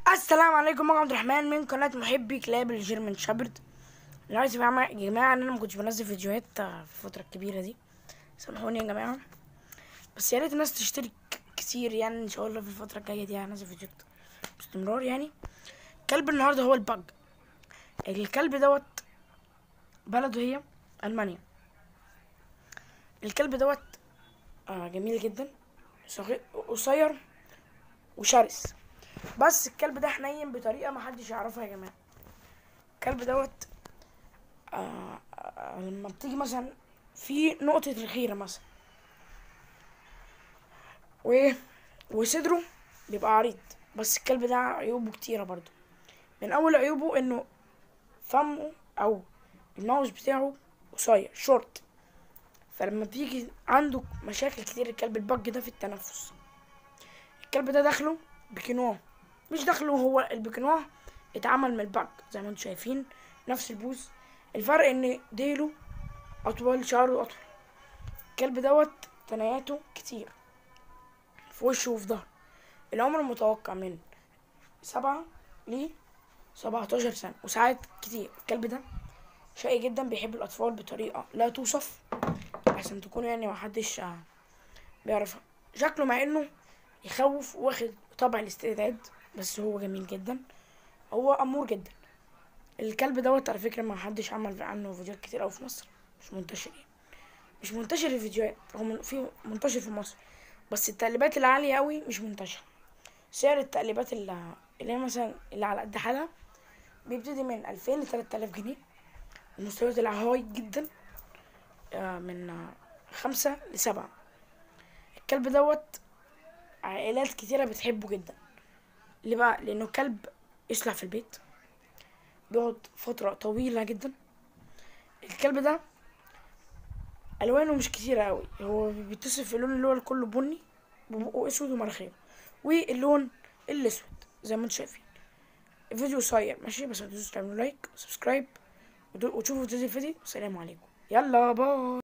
السلام عليكم انا عبد الرحمن من قناه محبي كلاب الجيرمان شابرد انا عايز يا جماعه ان انا ما كنتش بنزل فيديوهات في الفتره الكبيره دي سامحوني يا جماعه بس يا ريت الناس تشترك كتير يعني ان شاء الله في الفتره الجايه دي هنزل فيديوهات باستمرار يعني كلب النهارده هو البج الكلب دوت بلده هي المانيا الكلب دوت آه جميل جدا صغير قصير وشرس بس الكلب ده حنين بطريقه ما حدش يعرفها يا جماعه الكلب دوت آه آه لما بتيجي مثلا في نقطه الخيره مثلا و وصدره بيبقى عريض بس الكلب ده عيوبه كتيره برضو من اول عيوبه انه فمه او الماوس بتاعه قصير شورت فلما بيجي عنده مشاكل كتير الكلب البج ده في التنفس الكلب ده داخله بكنواه مش داخله هو البكنواه اتعمل من البج زي ما انتم شايفين نفس البوز الفرق ان ديله اطول شعره اطول الكلب دوت تناياته كتير في وشه وفي ظهره العمر المتوقع من سبعة ل 17 سنة وساعات كتير الكلب ده شقي جدا بيحب الأطفال بطريقة لا توصف عشان تكون يعني محدش بيعرفها شكله مع انه يخوف واخد طبع الاستعداد بس هو جميل جدا هو امور جدا الكلب دوت على فكره ما حدش عمل عنه فيديوهات كتير اوي في مصر مش منتشر يعني مش منتشر الفيديوهات هو في منتشر في مصر بس التقليبات العاليه قوي مش منتشره سعر التقليبات اللي اللي هي مثلا اللي على قد حالها بيبتدي من ألفين لتلات آلاف جنيه المستويات الهاي جدا من خمسة لسبعة الكلب دوت عائلات كتيرة بتحبه جدا ليه بقى لأنه كلب يصلح في البيت بيقعد فترة طويلة جدا الكلب ده ألوانه مش كتيرة أوي هو بيتصف في اللون اللي هو كله بني وبقه أسود ومناخيره واللون الأسود زي ما انتم شايفين الفيديو قصير ماشي بس متنسوش تعملوا لايك وسبسكرايب وتشوفوا فيديو الفيديو والسلام عليكم يلا باي